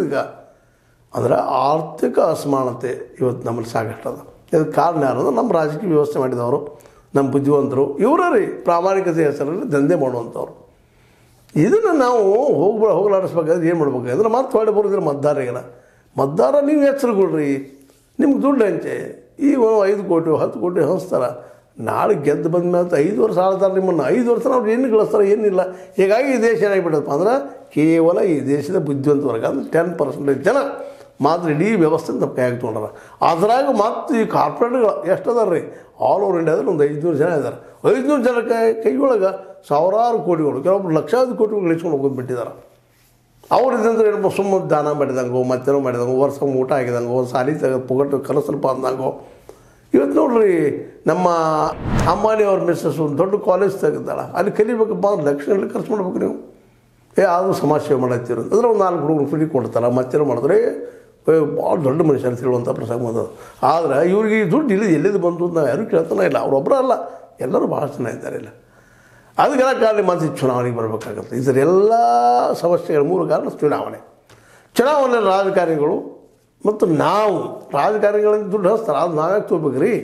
ಈಗ ಅಂದ್ರೆ ಆರ್ಥಿಕ ಅಸಮಾನತೆ ಇವತ್ತು ನಮ್ಮಲ್ಲಿ ಸಾಕಷ್ಟು ಅದ ಇದಕ್ಕೆ ಕಾರಣ ಯಾರು ಅಂದ್ರೆ ನಮ್ಮ ರಾಜಕೀಯ ವ್ಯವಸ್ಥೆ ಮಾಡಿದವರು ನಮ್ಮ ಬುದ್ಧಿವಂತರು ಇವರೇ ರೀ ಪ್ರಾಮಾಣಿಕತೆ ಹೆಸರಲ್ಲಿ ದಂಧೆ ಮಾಡುವಂಥವ್ರು ಇದನ್ನು ನಾವು ಹೋಗ್ಬ ಹೋಗ್ಲಾಡಿಸ್ಬೇಕಾದ್ರೆ ಏನು ಮಾಡ್ಬೇಕಾದ್ರೆ ಮತ್ತೆ ಹೊಡೆ ಬರೋದಿಲ್ಲ ಮತದಾರರಿಗೆಲ್ಲ ಮತದಾರ ನೀವು ಎಚ್ಚರಗೊಳ್ರಿ ನಿಮ್ಗೆ ದುಡ್ಡು ಹಂಚೆ ಈಗ ಒಂದು ಐದು ಕೋಟಿ ಹತ್ತು ಕೋಟಿ ಹಂಚ್ತಾರೆ ನಾಳೆ ಗೆದ್ದು ಬಂದ ಮೇಲೆ ಐದು ವರ್ಷ ಆಳ್ತಾರೆ ನಿಮ್ಮನ್ನು ಐದು ವರ್ಷ ಅವ್ರು ಏನು ಗಳಿಸ್ತಾರೆ ಏನಿಲ್ಲ ಹೀಗಾಗಿ ಈ ದೇಶ ಏನಾಗಿಬಿಡತ್ತಪ್ಪ ಅಂದ್ರೆ ಕೇವಲ ಈ ದೇಶದ ಬುದ್ಧಿವಂತ ವರ್ಗ ಅಂದ್ರೆ ಟೆನ್ ಪರ್ಸೆಂಟೇಜ್ ಜನ ಮಾತ್ರ ಇಡೀ ವ್ಯವಸ್ಥೆ ನಮ್ಮ ಕೈಯಾಗಿ ತೊಗೊಂಡಾರ ಅದ್ರಾಗ ಮತ್ತು ಈ ಕಾರ್ಪೊರೇಟ್ಗಳು ಎಷ್ಟು ಅದಾರ ರೀ ಆಲ್ ಓವರ್ ಇಂಡಿಯಾದಲ್ಲಿ ಒಂದು ಐದುನೂರು ಜನ ಇದ್ದಾರೆ ಐದುನೂರು ಜನ ಕೈ ಕೈಯೊಳಗೆ ಸಾವಿರಾರು ಕೋಟಿಗಳು ಕೆಲವೊಬ್ರು ಲಕ್ಷಾಂತರ ಕೋಟಿಗಳು ಇಸ್ಕೊಂಡು ಹೋಗೋದು ಬಿಟ್ಟಿದ್ದಾರೆ ಅವ್ರು ಇದಂದ್ರೆ ಏನಪ್ಪ ಸುಮ್ಮನೆ ದಾನ ಮಾಡಿದಂಗೋ ಮತ್ತೇನೋ ಮಾಡಿದಂಗೋ ವರ್ಷ ಊಟ ಆಗಿದಂಗೋ ಸಾಲಿ ತೆಗೆದು ಪುಗಟ್ಟು ಕನಸಲ್ಪ ಅಂದಂಗೋ ಇವತ್ತು ನೋಡ್ರಿ ನಮ್ಮ ಅಂಬಾನಿ ಅವ್ರ ಮಿಸ್ಸಸ್ ಒಂದು ದೊಡ್ಡ ಕಾಲೇಜ್ ತೆಗೆದಾಳ ಅಲ್ಲಿ ಕಲಿಬೇಕಪ್ಪ ಅಂದ್ರೆ ಲಕ್ಷಗಳಲ್ಲಿ ಖರ್ಚು ಮಾಡ್ಬೇಕು ನೀವು ಏ ಆದರೂ ಸಮಾಜ ಸೇವೆ ಮಾಡತ್ತೀರ ಅಂದ್ರೆ ಒಂದು ನಾಲ್ಕು ಹುಡುಗರು ಫ್ರೀ ಕೊಡ್ತಾರ ಮತ್ತೇನೋ ಮಾಡಿದ್ರೆ ಭಾಳ ದೊಡ್ಡ ಮನುಷ್ಯ ಅಂತ ಹೇಳುವಂಥ ಪ್ರಸಂಗ ಬಂದದ್ದು ಆದ್ರೆ ಇವ್ರಿಗೆ ಈ ದುಡ್ಡು ಇಲ್ಲಿ ಎಲ್ಲಿದ್ದು ಬಂತು ಅಂತ ನಾವು ಯಾರೂ ಕೇಳ್ತಾನೆ ಇಲ್ಲ ಅವರೊಬ್ಬರ ಅಲ್ಲ ಎಲ್ಲರೂ ಭಾಳ ಜನ ಇದ್ದಾರೆ ಇಲ್ಲ ಅದಕ್ಕೆಲ್ಲ ಕಾರಣ ಮತ್ತೆ ಚುನಾವಣೆಗೆ ಬರಬೇಕಾಗತ್ತೆ ಇದರ ಎಲ್ಲ ಸಮಸ್ಯೆಗಳ ಮೂಲ ಕಾರಣ ಚುನಾವಣೆ ಚುನಾವಣೆ ರಾಜಕಾರಣಿಗಳು ಮತ್ತು ನಾವು ರಾಜಕಾರಣಿಗಳಿಂದ ದುಡ್ಡು ಹಚ್ತಾರೆ ಅದು ನಾವ್ಯಾಕೆ ತೊಗೋಬೇಕ್ರಿ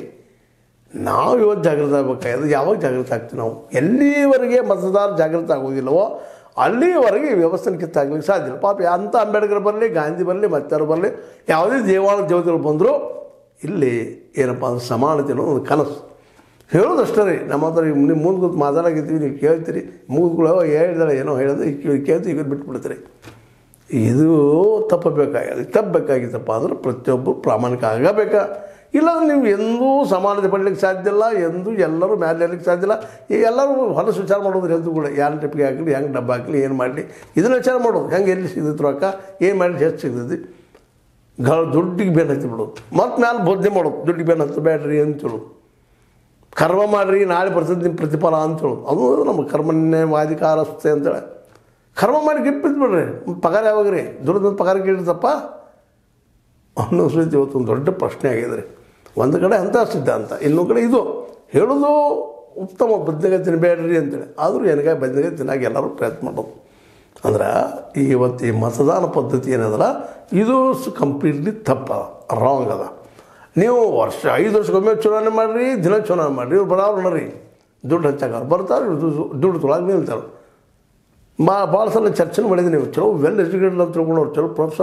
ನಾವು ಇವತ್ತು ಜಾಗೃತ ಆಗಬೇಕಾಗಿದೆ ಯಾವಾಗ ಜಾಗೃತ ಆಗ್ತೀವಿ ನಾವು ಎಲ್ಲಿವರೆಗೆ ಮತದಾರ ಜಾಗೃತ ಆಗೋದಿಲ್ಲವೋ ಅಲ್ಲಿವರೆಗೆ ಈ ವ್ಯವಸ್ಥೆ ಕಿತ್ತಾಗ್ಲಿಕ್ಕೆ ಸಾಧ್ಯ ಇಲ್ಲ ಪಾಪ ಅಂಥ ಅಂಬೇಡ್ಕರ್ ಬರಲಿ ಗಾಂಧಿ ಬರಲಿ ಮತ್ತಾರು ಬರಲಿ ಯಾವುದೇ ದೇವಾಳ ದೇವತೆಗಳು ಬಂದರೂ ಇಲ್ಲಿ ಏನಪ್ಪ ಅಂದ್ರೆ ಸಮಾನತೆ ಅನ್ನೋ ಒಂದು ಕನಸು ಹೇಳೋದಷ್ಟೇ ರೀ ನಮ್ಮ ಹತ್ರ ನಿಮ್ಮ ಮುಂದೆ ಕೂತು ಮಾತಾಡಾಗಿದ್ದೀವಿ ನೀವು ಕೇಳ್ತೀರಿ ಮುಗಿದ್ಗಳು ಹೇಳಿದಾರೆ ಏನೋ ಹೇಳಿದ್ರೆ ಈಗ ಕೇಳ್ತೀವಿ ಈಗ ಬಿಟ್ಬಿಡ್ತೀರಿ ಇದು ತಪ್ಪಬೇಕಾಗಿದೆ ತಪ್ಪಬೇಕಾಗಿತ್ತಪ್ಪ ಅಂದ್ರೆ ಪ್ರತಿಯೊಬ್ಬರು ಪ್ರಾಮಾಣಿಕ ಆಗಬೇಕಾ ಇಲ್ಲಾಂದ್ರೆ ನೀವು ಎಂದೂ ಸಮಾನತೆ ಪಡಲಿಕ್ಕೆ ಸಾಧ್ಯ ಇಲ್ಲ ಎಂದೂ ಎಲ್ಲರೂ ಮೇಲೆ ಇರಲಿಕ್ಕೆ ಸಾಧ್ಯ ಇಲ್ಲ ಈಗ ಎಲ್ಲರೂ ಹೊಲಸು ವಿಚಾರ ಮಾಡೋದು ಎಂದೂ ಕೂಡ ಯಾರು ಟಿಪ್ಪಿಗೆ ಹಾಕಲಿ ಹೆಂಗೆ ಡಬ್ಬ ಹಾಕಲಿ ಏನು ಮಾಡಲಿ ಇದನ್ನ ವಿಚಾರ ಮಾಡೋದು ಹೆಂಗೆ ಎಲ್ಲಿ ಸಿಗ್ತಿತ್ತು ರೊಕ್ಕ ಏನು ಮಾಡಿ ಎಷ್ಟು ಸಿಗ್ತೈತಿ ಗಳ ದುಡ್ಡಿಗೆ ಬೇನ್ ಹತ್ತಿ ಬಿಡೋದು ಮತ್ತು ಮ್ಯಾಲೆ ಬೋಧನೆ ಮಾಡೋದು ದುಡ್ಡಿಗೆ ಬೇನ್ ಹತ್ತು ಬೇಡ್ರಿ ಅಂತ ಹೇಳೋದು ಕರ್ಮ ಮಾಡಿರಿ ನಾಳೆ ಬರ್ತದೆ ನಿಮ್ಮ ಪ್ರತಿಫಲ ಅಂತ ಹೇಳೋದು ಅದು ನಮ್ಮ ಕರ್ಮಣ್ಯವಾಧಿಕಾರಸ್ಥೆ ಅಂತೇಳಿ ಕರ್ಮ ಮಾಡಿ ಗಿಪ್ಪಿದ್ದು ಬಿಡ್ರಿ ಪಗಾರ ಯಾವಾಗ ರೀ ದುಡ್ದು ಪಗಾರ ಕೇಳಿರ್ತಪ್ಪ ಅನ್ನೋ ಸಹಿತ ಇವತ್ತು ಒಂದು ದೊಡ್ಡ ಪ್ರಶ್ನೆ ಆಗಿದೆ ರೀ ಒಂದು ಕಡೆ ಅಂಥ ಸಿದ್ಧಾಂತ ಇನ್ನೊಂದು ಕಡೆ ಇದು ಹೇಳೋದು ಉತ್ತಮ ಬದ್ನೆಕಾಯಿ ತಿನ್ನಬೇಡ್ರಿ ಅಂತೇಳಿ ಆದರೂ ಎನಗಾಯಿ ಬದ್ನೆಕಾಯಿ ತಿನ್ನಾಗ ಎಲ್ಲರೂ ಪ್ರಯತ್ನ ಮಾಡೋದು ಅಂದ್ರೆ ಈ ಇವತ್ತು ಈ ಮತದಾನ ಪದ್ಧತಿ ಏನದಲ್ಲ ಇದು ಕಂಪ್ಲೀಟ್ಲಿ ತಪ್ಪ ರಾಂಗ್ ಅದ ನೀವು ವರ್ಷ ಐದು ವರ್ಷಕ್ಕೊಮ್ಮೆ ಚುನಾವಣೆ ಮಾಡಿರಿ ದಿನ ಚುನಾವಣೆ ಮಾಡಿರಿ ಇವ್ರು ಬರೋರು ರೀ ದುಡ್ಡು ಹಚ್ಚಾಕ ಬರ್ತಾರೆ ಇವ್ರು ದುಡ್ಡು ತೊಳಗೆ ನಿಲ್ತಾರೆ ಮಾ ಭಾಳ ಸಲ ಚರ್ಚೆ ಮಾಡಿದ್ದೀನಿ ನೀವು ಚಲೋ ವೆಲ್ ಎಜುಕೇಟೆಡ್ ಅಂತ ತಿಳ್ಕೊಂಡವ್ರು ಚಲೋ ಪ್ರೊಫೆಸರ್